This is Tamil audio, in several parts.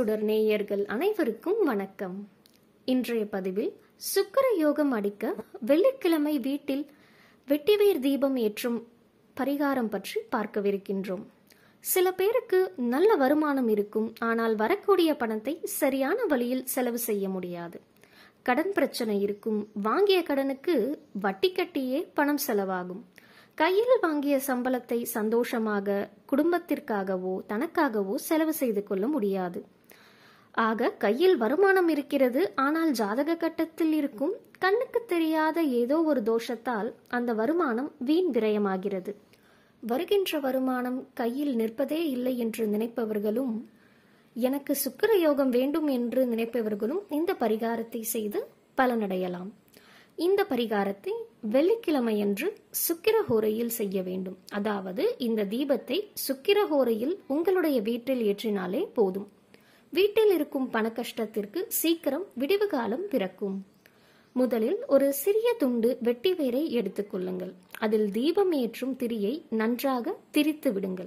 சுடர் நேயர்கள் அனைவருக்கும் வணக்கம் இன்றைய பதிவில் சுக்கிர யோகம் அடிக்க வெள்ளிக்கிழமை வீட்டில் வெட்டிவேர் தீபம் ஏற்றும் பரிகாரம் பற்றி பார்க்கவிருக்கின்றோம் சில பேருக்கு நல்ல வருமானம் இருக்கும் ஆனால் வரக்கூடிய பணத்தை சரியான வழியில் செலவு செய்ய முடியாது கடன் பிரச்சனை இருக்கும் வாங்கிய கடனுக்கு வட்டி கட்டியே பணம் செலவாகும் கையில் வாங்கிய சம்பளத்தை சந்தோஷமாக குடும்பத்திற்காகவோ தனக்காகவோ செலவு செய்து கொள்ள முடியாது ஆக கையில் வருமானம் இருக்கிறது ஆனால் ஜாதக கட்டத்தில் இருக்கும் கண்ணுக்கு தெரியாத ஏதோ ஒரு தோஷத்தால் அந்த வருமானம் வீண் விரயமாகிறது வருகின்ற வருமானம் கையில் நிற்பதே இல்லை என்று நினைப்பவர்களும் எனக்கு சுக்கிர யோகம் வேண்டும் என்று நினைப்பவர்களும் இந்த பரிகாரத்தை செய்து பலனடையலாம் இந்த பரிகாரத்தை வெள்ளிக்கிழமையன்று சுக்கிரஹோரையில் செய்ய வேண்டும் அதாவது இந்த தீபத்தை சுக்கிரஹோரையில் உங்களுடைய வீட்டில் ஏற்றினாலே போதும் வீட்டில் இருக்கும் பண கஷ்டத்திற்கு சீக்கிரம் விடிவு காலம் பிறக்கும் முதலில் ஒரு சிறிய துண்டு வெட்டி வேரை எடுத்துக்கொள்ளுங்கள் அதில் தீபம் ஏற்றும் திரியை நன்றாக திரித்து விடுங்கள்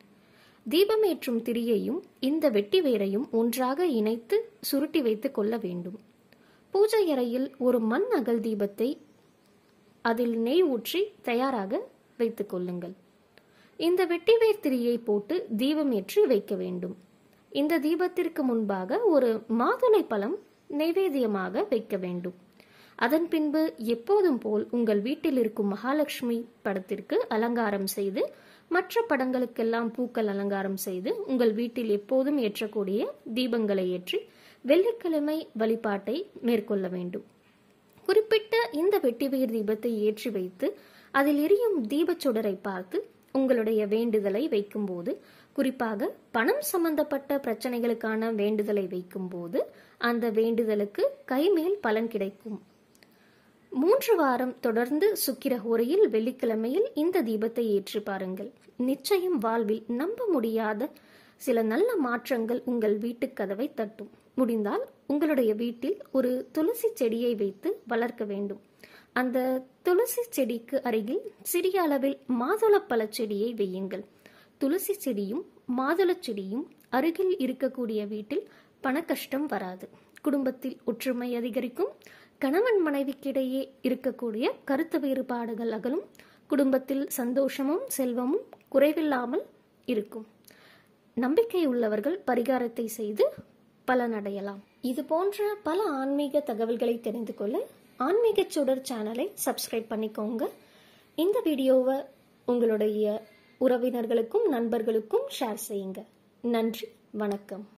தீபம் ஏற்றும் திரியையும் இந்த வெட்டி வேரையும் ஒன்றாக இணைத்து சுருட்டி வைத்துக் கொள்ள வேண்டும் பூஜை அறையில் ஒரு மண் அகல் தீபத்தை அதில் நெய் ஊற்றி தயாராக வைத்துக் கொள்ளுங்கள் இந்த வெட்டிவேர் திரியை போட்டு தீபம் ஏற்றி வைக்க வேண்டும் இந்த தீபத்திற்கு முன்பாக ஒரு மாதுளை பழம் நைவேத்தியமாக வைக்க வேண்டும் அதன் பின்பு எப்போதும் போல் உங்கள் வீட்டில் இருக்கும் மகாலட்சுமி படத்திற்கு அலங்காரம் செய்து மற்ற படங்களுக்கெல்லாம் பூக்கள் அலங்காரம் செய்து உங்கள் வீட்டில் எப்போதும் ஏற்றக்கூடிய தீபங்களை ஏற்றி வெள்ளிக்கிழமை வழிபாட்டை மேற்கொள்ள வேண்டும் குறிப்பிட்ட இந்த வெட்டிவேர் தீபத்தை ஏற்றி வைத்து அதில் எரியும் தீபச் சுடரை பார்த்து உங்களுடைய வேண்டுதலை வைக்கும்போது குறிப்பாக பணம் சம்பந்தப்பட்ட பிரச்சனைகளுக்கான வேண்டுதலை வைக்கும்போது அந்த வேண்டுதலுக்கு கைமேல் பலன் கிடைக்கும் மூன்று வாரம் தொடர்ந்து சுக்கிர ஹோரையில் வெள்ளிக்கிழமையில் இந்த தீபத்தை ஏற்றி பாருங்கள் நிச்சயம் வாழ்வில் நம்ப முடியாத சில நல்ல மாற்றங்கள் உங்கள் வீட்டு கதவை தட்டும் முடிந்தால் உங்களுடைய வீட்டில் ஒரு துளசி செடியை வைத்து வளர்க்க வேண்டும் அந்த துளசி செடிக்கு அருகில் சிறிய அளவில் மாதுளப்பழ செடியை வையுங்கள் துளசி செடியும் மாதுளச் செடியும் அருகில் இருக்கக்கூடிய வீட்டில் பண கஷ்டம் வராது குடும்பத்தில் ஒற்றுமை அதிகரிக்கும் கணவன் மனைவிக்கிடையே இருக்கக்கூடிய கருத்து வேறுபாடுகள் அகலும் குடும்பத்தில் சந்தோஷமும் செல்வமும் குறைவில்லாமல் இருக்கும் நம்பிக்கை உள்ளவர்கள் பரிகாரத்தை செய்து பலனடையலாம் இது போன்ற பல ஆன்மீக தகவல்களை தெரிந்து கொள்ள ஆன்மீக சுடர் சேனலை சப்ஸ்கிரைப் பண்ணிக்கோங்க இந்த வீடியோவை உங்களுடைய உறவினர்களுக்கும் நண்பர்களுக்கும் ஷேர் செய்யுங்க நன்றி வணக்கம்